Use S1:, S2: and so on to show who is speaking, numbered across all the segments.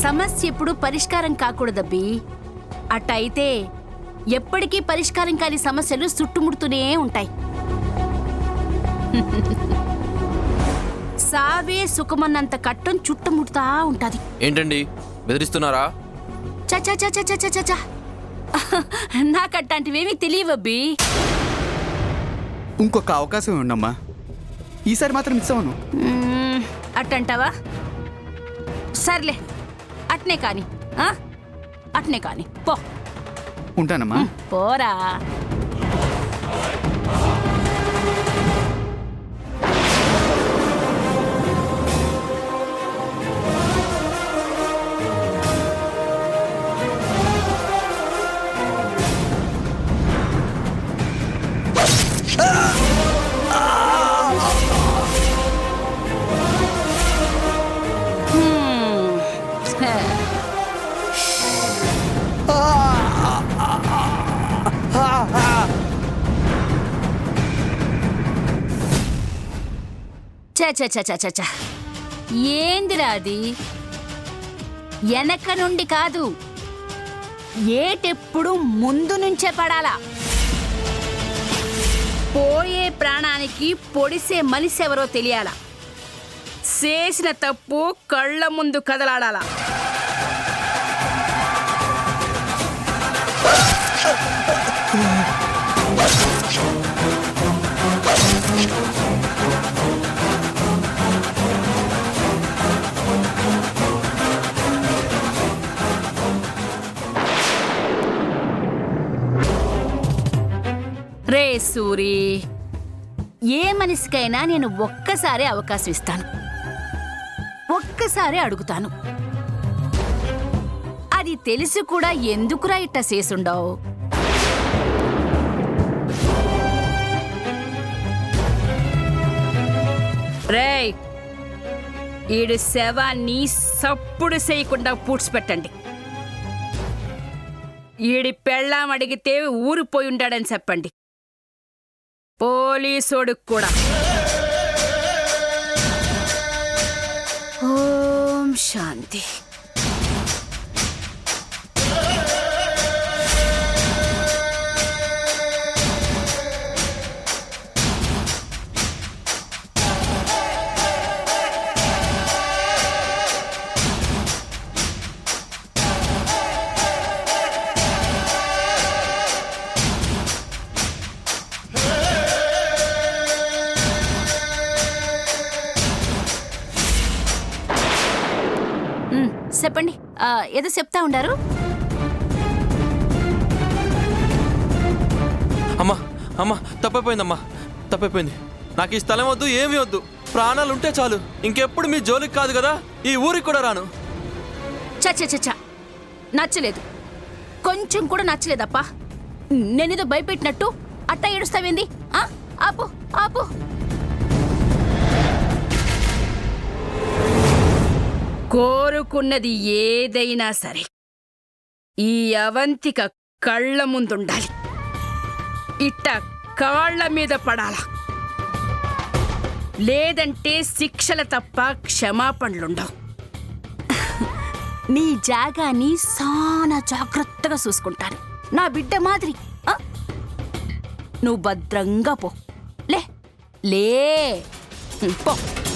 S1: సమస్య ఎప్పుడు పరిష్కారం కాకూడదబ్బి అట్టయితే ఎప్పటికీ పరిష్కారం కాని సమస్యలు చుట్టుముడుతూనే ఉంటాయి సావే సుఖమన్నంత కట్టం చుట్టుముడుతా ఉంటది
S2: ఏంటండి బెదిరిస్తున్నారా
S1: చచా చచా చచా చచా నాకు అట్లాంటివేమీ తెలియవబ్బి
S3: ఇంకొక అవకాశం ఉండమ్మా ఈసారి మాత్రం మిస్ అవ్వను
S1: మ్మ్, అట్టంటావా సర్లే అట్నే కాని ఆ? అట్నే కాని పో
S3: ఉంటానమ్మా
S1: పోరా హ్మ్. హే. చ చ చ చ చ చ. ఏందిరా అది వెనక నుండి కాదు ఏటెప్పుడు ముందు నుంచే పడాలా పోయే ప్రాణానికి పొడిసే మనిషి ఎవరో తెలియాలా చేసిన తప్పు కళ్ళ ముందు కదలాడాలా రే సూరి ఏ మనిషికైనా నేను ఒక్కసారి అవకాశం ఇస్తాను ఒక్కసారి అడుగుతాను అది తెలిసి కూడా ఎందుకురా ఇట్ట చేసుండవు రేయ్ ఈడు శవాన్ని సప్పుడు చేయకుండా పూడ్చిపెట్టండి ఈడి పెళ్ళాం అడిగితే ఊరిపోయి ఉంటాడని చెప్పండి పోలీసోడుకు కూడా ఓం శాంతి ఉమ్, చెప్పండి ఆ, ఏదో చెప్తా ఉండారు
S2: అమ్మా అమ్మా తప్పైపోయిందమ్మా తప్పైపోయింది నాకు ఈ స్థలం వద్దు ఏమీ వద్దు ప్రాణాలు ఉంటే చాలు ఇంకెప్పుడు మీ జోలికి కాదు కదా ఈ ఊరికి కూడా రాను
S1: చచ్చ చచ్చ నచ్చలేదు కొంచెం కూడా నచ్చలేదప్పా నేనేదో భయపెట్టినట్టు అట్టా ఏడుస్తావేంది ఆ? ఆపు ఆపు కోరుకున్నది ఏదైనా సరే ఈ అవంతిక కళ్ళ ముందుండాలి ఇట్ట కాళ్ళ మీద పడాలా లేదంటే శిక్షల తప్ప క్షమాపణలుండవు నీ జాగాని సానా జాగ్రత్తగా చూసుకుంటాను నా బిడ్డ మాదిరి ఆ? నువ్వు భద్రంగా పో లే లే ఉమ్, పో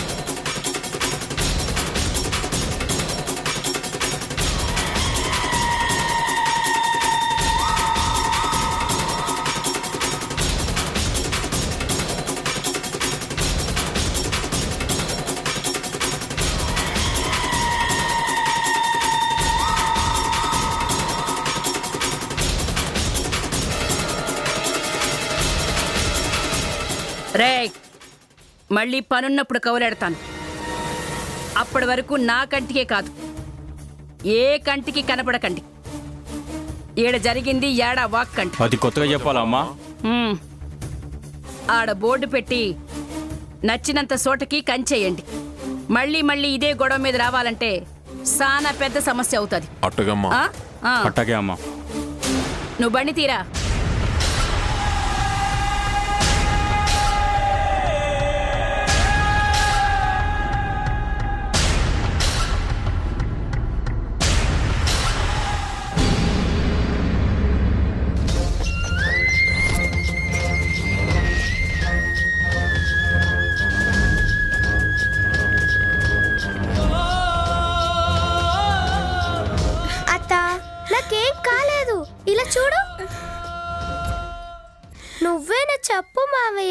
S1: రే మళ్ళీ పనున్నప్పుడు కౌలెడతాను అప్పటి వరకు నా కంటికే కాదు ఏ కంటికి కనపడకండి ఈడ జరిగింది ఏడా వాక్కండి
S4: అది కొత్తగా చెప్పాలమ్మా
S1: హ్మ్. ఆడ బోర్డు పెట్టి నచ్చినంత చోటకి కంచేయండి మళ్ళీ మళ్ళీ ఇదే గొడవ మీద రావాలంటే సానా పెద్ద సమస్య అవుతుంది
S5: అట్టగమ్మా
S1: ఆ? ఆ.
S4: అట్టాగే అమ్మా
S1: నువ్వు బండి తీరా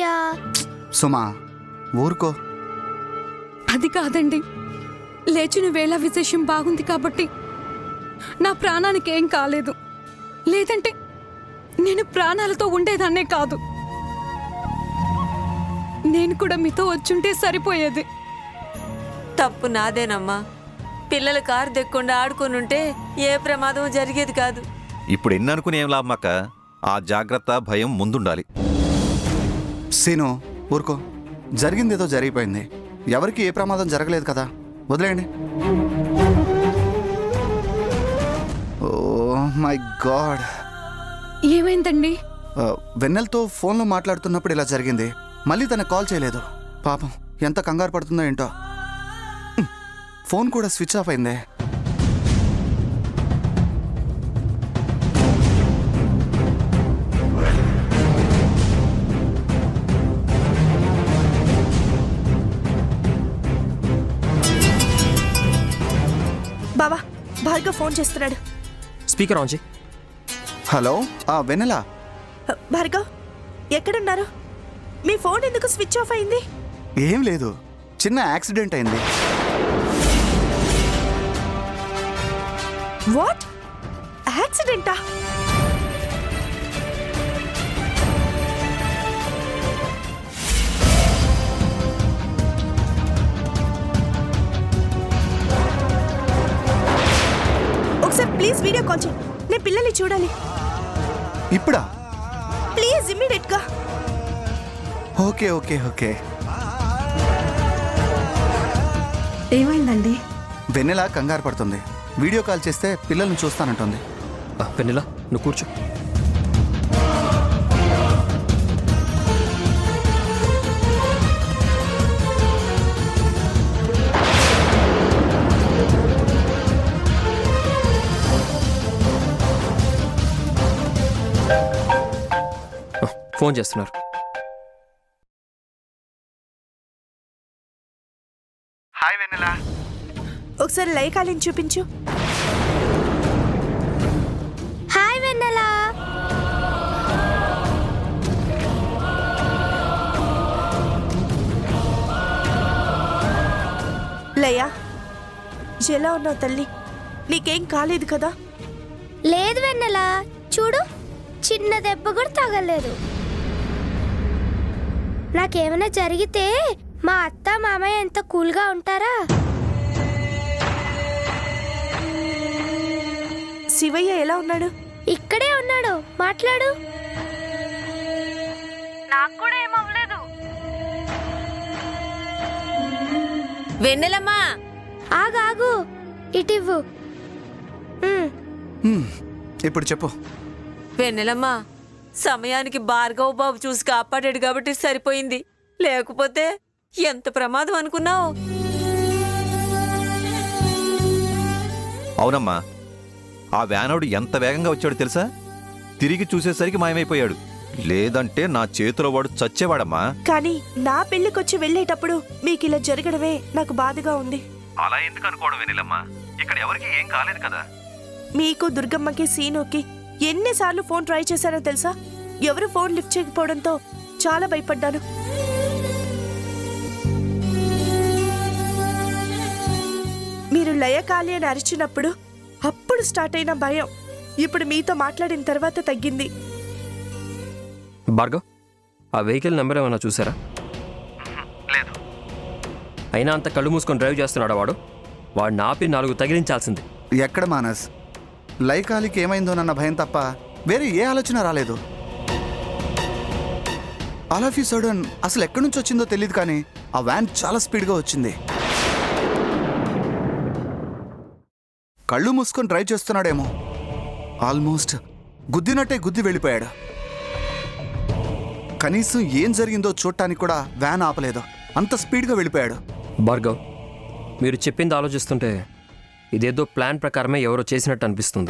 S4: అన్నయ్య
S3: సుమా ఊరుకో
S5: అది కాదండి లేచిన వేళ విశేషం బాగుంది కాబట్టి నా ప్రాణానికి ఏం కాలేదు లేదంటే నేను ప్రాణాలతో ఉండేదాన్నే కాదు నేను కూడా మీతో వచ్చుంటే సరిపోయేది
S6: తప్పు నాదేనమ్మా పిల్లలు కారు దెక్కుండా ఆడుకునుంటే ఏ ప్రమాదం జరిగేది కాదు
S7: ఇప్పుడు ఎన్ని అనుకుని ఏం లాభం అక్క ఆ జాగ్రత్త భయం ముందుండాలి
S3: సీను ఊరుకో జరిగింది ఏదో జరిగిపోయింది ఎవరికి ఏ ప్రమాదం జరగలేదు కదా వదిలేయండి ఓ మై గాడ్
S5: ఏమైందండి
S3: వెన్నెలతో ఫోన్లో మాట్లాడుతున్నప్పుడు ఇలా జరిగింది మళ్ళీ తనకు కాల్ చేయలేదు పాపం ఎంత కంగారు పడుతుందో ఏంటో హ్మ్. ఫోన్ కూడా స్విచ్ ఆఫ్ అయిందే
S8: బావా భార్గవ్ ఫోన్ చేస్తున్నాడు
S9: స్పీకర్ ఆన్ చేయి
S3: హలో ఆ వెన్నెల
S8: హ, భార్గవ్ ఎక్కడున్నారు మీ ఫోన్ ఎందుకు స్విచ్ ఆఫ్ అయింది
S3: ఏం లేదు చిన్న యాక్సిడెంట్ అయింది
S8: వాట్ యాక్సిడెంటా ఒకసారి ప్లీజ్ వీడియో కాల్ చేయి నేను పిల్లల్ని చూడాలి
S3: ఇప్పుడా
S8: ప్లీజ్ ఇమ్మీడియట్ గా
S3: ఓకే ఓకే ఓకే
S5: ఏమైందండి
S3: వెన్నెల కంగారు పడుతుంది వీడియో కాల్ చేస్తే పిల్లల్ని చూస్తానంటుంది
S9: వెన్నెలా నువ్వు కూర్చో ఆ, ఫోన్ చేస్తున్నారు
S3: హాయ్ వెన్నెల
S8: ఒకసారి లైకాలిని చూపించు
S4: హాయ్ వెన్నెలా
S8: లయా ఎలా ఉన్నావు తల్లి నీకేం కాలేదు కదా
S4: లేదు వెన్నెలా చూడు చిన్న దెబ్బ కూడా తగలేదు నాకేమైనా జరిగితే మా అత్త మామయ్య ఎంత కూల్గా ఉంటారా
S8: శివయ్య ఎలా ఉన్నాడు
S4: ఇక్కడే ఉన్నాడు మాట్లాడు నాకు కూడా ఏమవ్వలేదు
S6: వెన్నెలమ్మా
S4: ఆగు ఆగు ఇటివ్వు ఉమ్,
S3: హ్మ్, ఇప్పుడు చెప్పు
S6: వెన్నెలమ్మా సమయానికి భార్గవ్ బాబు చూసి కాపాడాడు కాబట్టి సరిపోయింది లేకపోతే ఎంత ప్రమాదం అనుకున్నావు
S7: అవునమ్మా ఆ వ్యానోడు ఎంత వేగంగా వచ్చాడో తెలుసా తిరిగి చూసేసరికి మాయమైపోయాడు లేదంటే నా చేతిలో వాడు చచ్చేవాడమ్మా
S8: కానీ నా పెళ్లికొచ్చి వెళ్ళేటప్పుడు మీకు ఇలా జరగడమే నాకు బాధగా ఉంది
S7: అలా ఎందుకు అనుకోవడం వెనిలమ్మా ఇక్కడ ఎవరికి ఏం కాలేదు కదా
S8: మీకు దుర్గమ్మకి సీనుకి ఎన్నిసార్లు ఫోన్ ట్రై చేశానో తెలుసా ఎవరు ఫోన్ లిఫ్ట్ చేయకపోవడంతో చాలా భయపడ్డాను మీరు లయకాలి అని అరిచినప్పుడు అప్పుడు స్టార్ట్ అయిన భయం ఇప్పుడు మీతో మాట్లాడిన తర్వాత తగ్గింది
S9: భార్గవ్ ఆ వెహికల్ నెంబర్ ఏమైనా చూసారా
S3: లేదు
S9: అయినా అంత కళ్ళు మూసుకొని డ్రైవ్ చేస్తున్నాడా వాడు వాడిని ఆపి నాలుగు తగిలించాల్సింది
S3: ఎక్కడ మానస్ లైకాలికి ఏమైందోనన్న భయం తప్ప వేరే ఏ ఆలోచన రాలేదు ఆల్ ఆఫ్ యూ సడన్ అసలు ఎక్కడి నుంచి వచ్చిందో తెలియదు కానీ ఆ వ్యాన్ చాలా స్పీడ్గా వచ్చింది కళ్ళు మూసుకొని డ్రైవ్ చేస్తున్నాడేమో ఆల్మోస్ట్ గుద్దినట్టే గుద్ది వెళ్ళిపోయాడు కనీసం ఏం జరిగిందో చూడటానికి కూడా వ్యాన్ ఆపలేదు అంత స్పీడ్గా వెళ్ళిపోయాడు
S9: భార్గవ్ మీరు చెప్పింది ఆలోచిస్తుంటే ఇదేదో ప్లాన్ ప్రకారమే ఎవరో చేసినట్టు అనిపిస్తుంది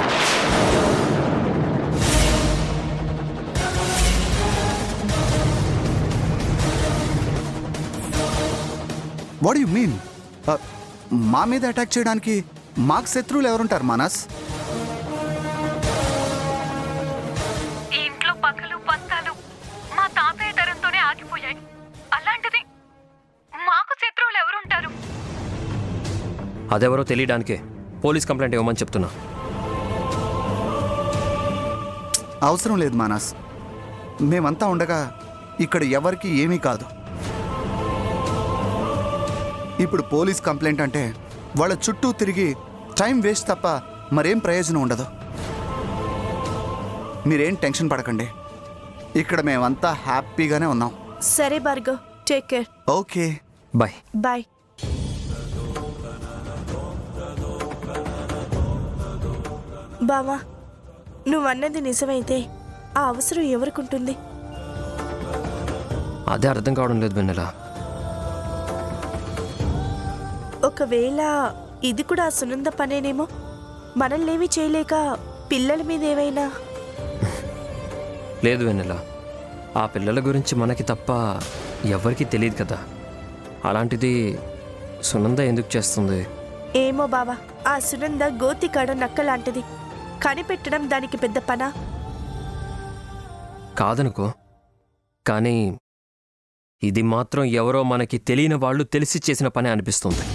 S3: వాట్ యు మీన్ మా మీద అటాక్ చేయడానికి మాకు శత్రువులు ఎవరుంటారు మానస్
S5: ఈ ఇంట్లో పగలు పంతాలు మా తాతయ్య తరంతోనే ఆగిపోయాయి
S9: అదెవరో తెలియడానికే పోలీస్ కంప్లైంట్ ఇవ్వమని చెప్తున్నా
S3: అవసరం లేదు మానస్ మేమంతా ఉండగా ఇక్కడ ఎవరికి ఏమీ కాదు ఇప్పుడు పోలీస్ కంప్లైంట్ అంటే వాళ్ళ చుట్టూ తిరిగి టైం వేస్ట్ తప్ప మరేం ప్రయోజనం ఉండదు మీరేం టెన్షన్ పడకండి ఇక్కడ మేమంతా హ్యాపీగానే ఉన్నాం
S8: సరే Bhargav take care
S3: okay
S9: bye
S8: bye బావా నువ్వన్నది నిజమైతే ఆ అవసరం ఎవరికుంటుంది
S9: అదే అర్థం కావడం లేదు వెన్నెల
S8: ఒకవేళ ఇది కూడా ఆ సునంద పనేనేమో మనల్నేమీ చేయలేక పిల్లల మీద ఏమైనా
S9: లేదు వెన్నెల ఆ పిల్లల గురించి మనకి తప్ప ఎవరికీ తెలియదు కదా అలాంటిది సునంద ఎందుకు చేస్తుంది
S8: ఏమో బావా ఆ సునంద గోతికాడ నక్క లాంటిది కనిపెట్టడం దానికి పెద్ద పనా
S9: కాదనుకో కానీ ఇది మాత్రం ఎవరో మనకి తెలియని వాళ్ళు తెలిసి చేసిన పని అనిపిస్తుంది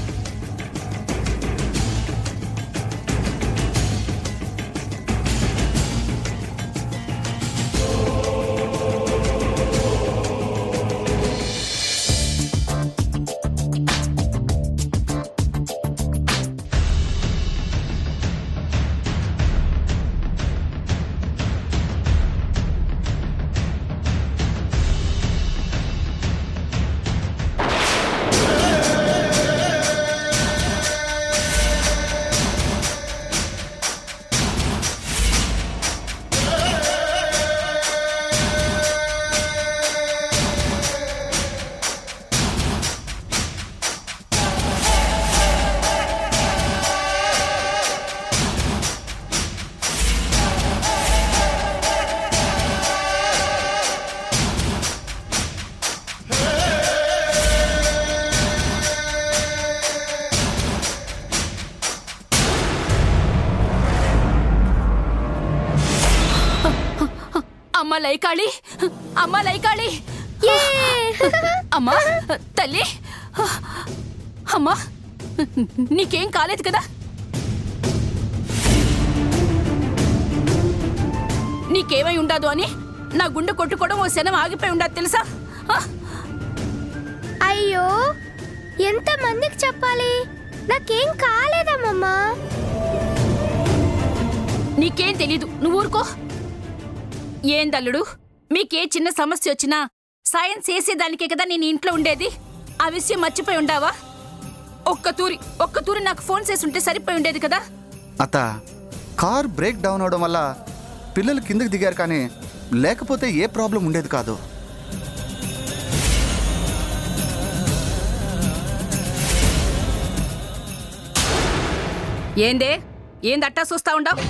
S1: అమ్మ లైకాళి అమ్మ లైకాళి అమ్మా తల్లి అమ్మా నీకేం కాలేదు కదా నీకేమై ఉండదు అని నా గుండె కొట్టుకోవడం ఓ శనం ఆగిపోయి ఉండదు తెలుసా ఆ?
S4: అయ్యో ఎంత మందికి చెప్పాలి నాకేం కాలేదమ్మమ్మా
S1: నీకేం తెలీదు నువ్వు ఊరుకో ఏం దల్లుడు మీకే చిన్న సమస్య వచ్చినా సాయం చేసేదానికే కదా నేను ఇంట్లో ఉండేది ఆ విషయం మర్చిపోయి ఉండావా ఒక్క తూరి ఒక్క తూరి నాకు ఫోన్ చేసి ఉంటే సరిపోయి ఉండేది కదా
S3: అత్త కార్ బ్రేక్ డౌన్ అవడం వల్ల పిల్లలు కిందకి దిగారు కానీ లేకపోతే ఏ ప్రాబ్లం ఉండేది కాదు
S1: ఏందే ఏందట్టా చూస్తా ఉండవు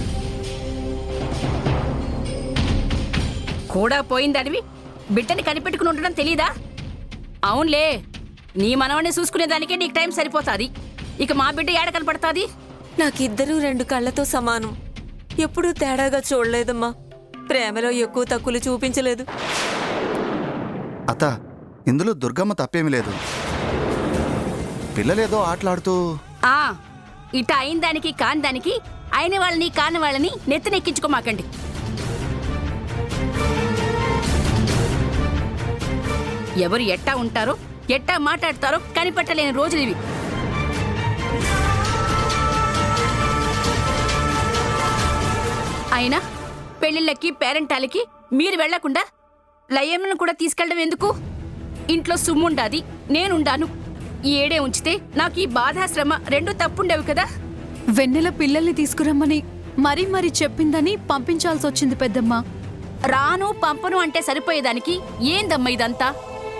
S1: కూడా పోయిందడివి బిడ్డని కనిపెట్టుకుని ఉండడం తెలీదా అవునులే నీ మనవని చూసుకునేదానికే నీకు టైం సరిపోతాది ఇక మా బిడ్డ ఏడ కనపడతాది
S6: నాకిద్దరూ రెండు కళ్ళతో సమానం ఎప్పుడూ తేడాగా చూడలేదమ్మా ప్రేమలో ఎక్కువ తక్కువలు చూపించలేదు
S3: అత్త ఇందులో దుర్గమ్మ తప్పేమీ లేదు పిల్లలేదో ఆటలాడుతూ
S1: ఆ ఇట అయిన దానికి కాని దానికి అయిన వాళ్ళని కాని వాళ్ళని నెత్తినెక్కించుకోమాకండి ఎవరు ఎట్టా ఉంటారో ఎట్టా మాట్లాడతారో కనిపెట్టలేని రోజులు ఇవి అయినా పెళ్లిళ్ళకి పేరెంటాలకి మీరు వెళ్లకుండా లయమ్మను కూడా తీసుకెళ్ళడం ఎందుకు ఇంట్లో సుమ్ముండాది నేనుండాను ఈ ఏడే ఉంచితే నాకు ఈ బాధ శ్రమ రెండు తప్పుండేవి కదా
S5: వెన్నెల పిల్లల్ని తీసుకురమ్మని మరీ మరీ చెప్పిందని పంపించాల్సి వచ్చింది పెద్దమ్మ
S1: రాను పంపను అంటే సరిపోయేదానికి ఏందమ్మా ఇదంతా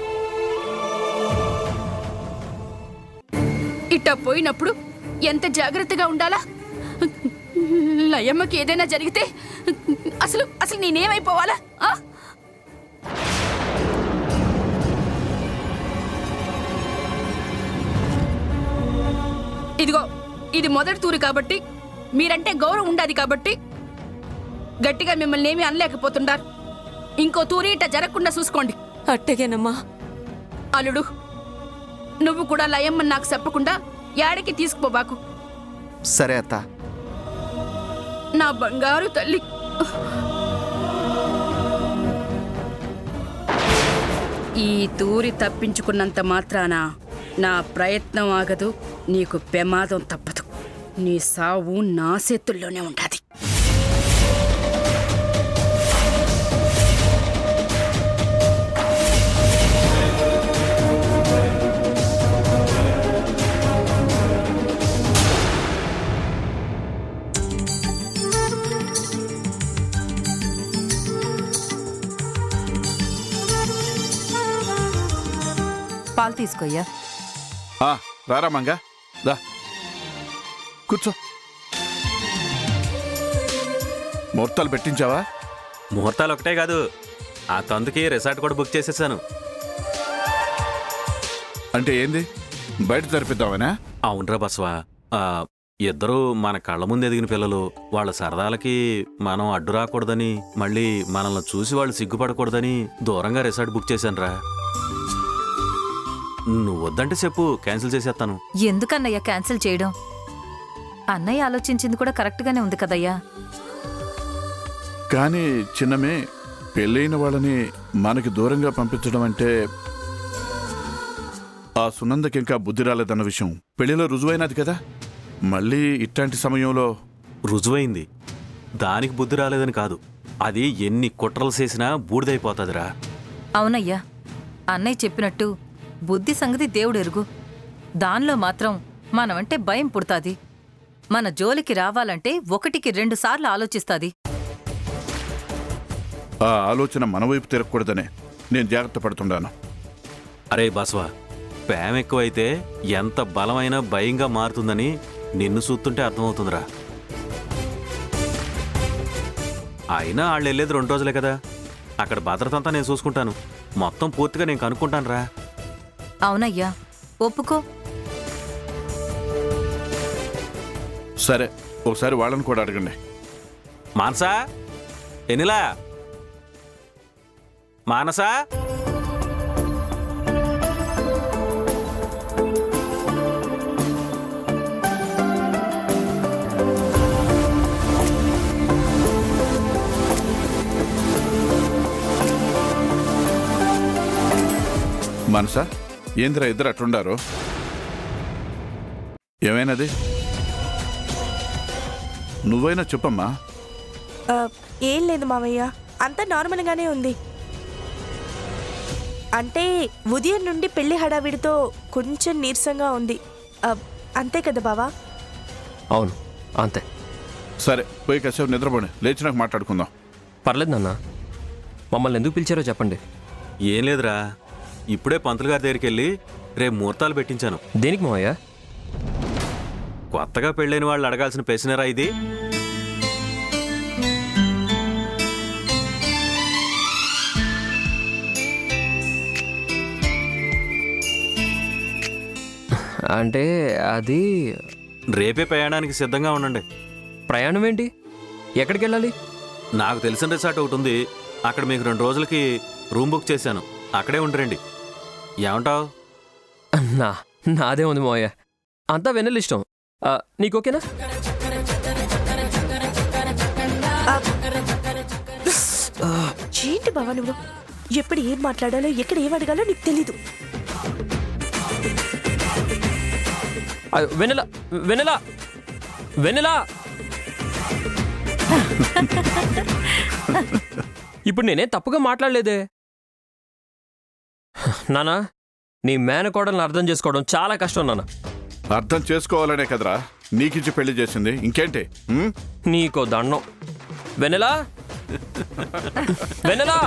S1: ఇట్ట పోయినప్పుడు ఎంత జాగ్రత్తగా ఉండాలా లయమ్మకి ఏదైనా జరిగితే అసలు అసలు నేనేమైపోవాలా ఆ? ఇదిగో ఇది మొదటి తూరి కాబట్టి మీరంటే గౌరవం ఉండాది కాబట్టి గట్టిగా మిమ్మల్ని ఏమీ అనలేకపోతుండారు ఇంకో తూరి ఇట్ట జరగకుండా చూసుకోండి
S6: అట్టగేనమ్మా
S1: అల్లుడు నువ్వు కూడా లయమ్మని నాకు చెప్పకుండా యాడికి తీసుకుపోబాకు
S3: సరే అత్త
S1: నా బంగారు తల్లి ఈ తూరి తప్పించుకున్నంత మాత్రాన నా ప్రయత్నం ఆగదు నీకు ప్రమాదం తప్పదు నీ సావు నా చేతుల్లోనే ఉండాది
S6: పాలు తీసుకోయ్యా
S10: ఆ, రారా మంగ దా కూర్చో ముహూర్తాలు పెట్టించావా
S11: ముహూర్తాలు ఒకటే కాదు ఆ తందుకి రిసార్ట్ కూడా బుక్ చేసేసాను
S10: అంటే ఏంది బయట జరిపిద్దామనా
S11: అవునరా బస్వా ఆ, ఇద్దరూ మన కళ్ళ ముందు ఎదిగిన పిల్లలు వాళ్ళ సరదాలకి మనం అడ్డు రాకూడదని మళ్ళీ మనల్ని చూసి వాళ్ళు సిగ్గుపడకూడదని దూరంగా రిసార్ట్ బుక్ చేశానురా నువ్వు వద్దంటే చెప్పు క్యాన్సిల్ చేసేస్తాను
S6: ఎందుకన్నయ్య క్యాన్సిల్ చేయడం అన్నయ్య ఆలోచించింది కూడా కరెక్ట్గానే ఉంది కదయ్యా
S10: కానీ చిన్నమే పెళ్ళైన వాళ్ళని మనకి దూరంగా పంపించడం అంటే ఆ సునందకి ఇంకా బుద్ధి రాలేదన్న విషయం పెళ్లిలో రుజువైనది కదా మళ్ళీ ఇట్లాంటి సమయంలో
S11: రుజువైంది దానికి బుద్ధి రాలేదని కాదు అది ఎన్ని కుట్రలు చేసినా బూడిదైపోతుందిరా
S6: అవునయ్యా అన్నయ్య చెప్పినట్టు బుద్ధి సంగతి దేవుడు ఎరుగు దానిలో మాత్రం మనమంటే భయం పుడతాది మన జోలికి రావాలంటే ఒకటికి రెండు సార్లు ఆలోచిస్తాది
S10: ఆ ఆలోచన మన వైపు తిరగకూడదనే నేను జాగ్రత్త పడుతున్నాను
S11: అరే బస్వా ప్రేమ ఎక్కువైతే ఎంత బలమైన భయంగా మారుతుందని నిన్ను చూస్తుంటే అర్థమవుతుందిరా అయినా వాళ్ళు వెళ్ళేది రెండు రోజులే కదా అక్కడ భద్రత అంతా నేను చూసుకుంటాను మొత్తం పూర్తిగా నేను కనుక్కుంటాను రా
S6: అవునయ్యా ఒప్పుకో
S10: సరే ఒకసారి వాళ్ళని కూడా అడగండి
S11: మానసా ఎనిలా మానసా
S10: మనసా ఏందిరా ఇద్దరు అట్లుండారు ఏమైనది నువ్వైనా చెప్పమ్మా
S8: ఆ, ఏం లేదు మావయ్య అంతా నార్మల్గానే ఉంది అంటే ఉదయం నుండి పెళ్లి హడావిడితో కొంచెం నీరసంగా ఉంది ఆ, అంతే కదా బావా
S9: అవును అంతే
S10: సరే పోయి కాసేపు నిద్రపోండి లేచినాక మాట్లాడుకుందాం
S9: పర్లేదు నాన్న మమ్మల్ని ఎందుకు పిలిచారో చెప్పండి
S11: ఏం లేదురా ఇప్పుడే పంతులు గారి దగ్గరికి వెళ్ళి రేపు ముహూర్తాలు పెట్టించాను
S9: దేనికి మావయ్య
S11: కొత్తగా పెళ్ళైన వాళ్ళు అడగాల్సిన ప్రశ్నరా ఇది
S9: అంటే అది
S11: రేపే ప్రయాణానికి సిద్ధంగా ఉండండి
S9: ప్రయాణం ఏంటి ఎక్కడికి వెళ్ళాలి
S11: నాకు తెలిసిన రిసార్ట్ ఒకటి ఉంది అక్కడ మీకు రెండు రోజులకి రూమ్ బుక్ చేశాను అక్కడే ఉండిరండి ఏమంటావు
S9: నా నాదే ఉంది మావయ్య అంతా వెన్నెల ఇష్టం ఆ, నీకు ఓకేనా
S8: ఏంటి బావా నువ్వు ఎప్పుడు ఏం మాట్లాడాలో ఎక్కడ ఏం అడగాలో నీకు తెలీదు
S9: ఆ, వెన్నెల వెన్నెల వెన్నెల ఇప్పుడు నేనే తప్పుగా మాట్లాడలేదే నానా నీ మేనకోడల్ని అర్థం చేసుకోవడం చాలా కష్టం నాన్న
S10: అర్థం చేసుకోవాలనే కదరా నీకిచ్చి పెళ్లి చేసింది ఇంకేంటి ఉం?
S9: నీకో దండం వెన్నెలా వెన్నెలా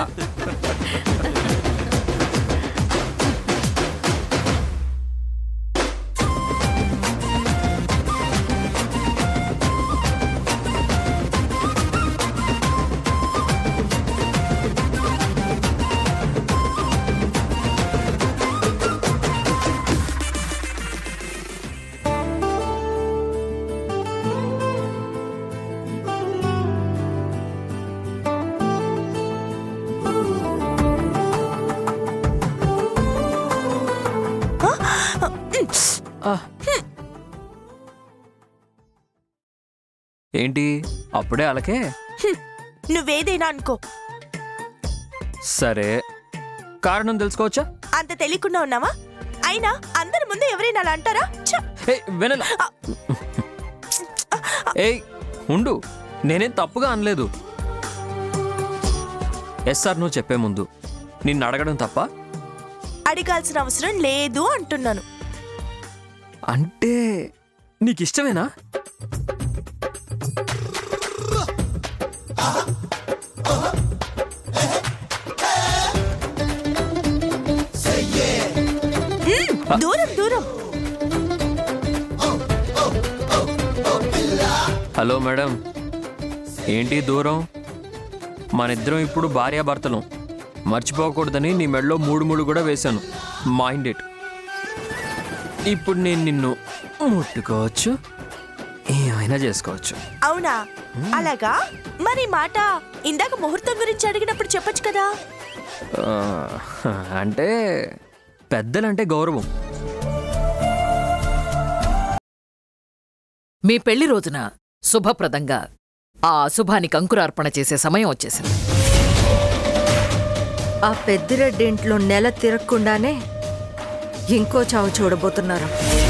S9: ఏంటి అప్పుడే అలకే
S8: హ్మ్. నువ్వేదైనా అనుకో
S9: సరే కారణం తెలుసుకోవచ్చా
S8: అంత తెలియకుండా ఉన్నావా అయినా అందరి ముందు ఎవరైనా అలా అంటారా ఛ!
S9: ఏ వెనల ఏయ్ ఉండు నేనేం తప్పుగా అనలేదు ఎస్ సార్ నువ్వు చెప్పే ముందు నిన్ను అడగడం తప్ప
S8: అడగాల్సిన అవసరం లేదు అంటున్నాను
S9: అంటే నీకు ఇష్టమేనా
S8: మ్మ్, దూరం దూరం
S9: హలో మేడం ఏంటి దూరం మనిద్దరం ఇప్పుడు భార్యాభర్తలం మర్చిపోకూడదని నీ మెడలో మూడు మూడు కూడా వేశాను మైండ్ ఇట్ ఇప్పుడు నేను నిన్ను ముట్టుకోవచ్చు ఏమైనా చేసుకోవచ్చు
S8: అవునా అలాగా మరి మాట ఇందాక ముహూర్తం గురించి అడిగినప్పుడు చెప్పొచ్చు కదా
S9: ఆ, అంటే పెద్దలంటే గౌరవం
S12: మీ పెళ్లి రోజున శుభప్రదంగా ఆ అశుభానికి అంకురార్పణ చేసే సమయం వచ్చేసింది
S13: ఆ పెద్దిరెడ్డింట్లో నెల తిరగకుండానే ఇంకో చావు చూడబోతున్నారు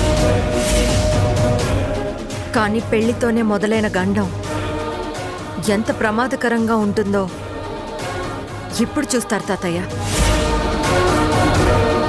S13: కానీ పెళ్లితోనే మొదలైన గండం ఎంత ప్రమాదకరంగా ఉంటుందో ఇప్పుడు చూస్తారు తాతయ్య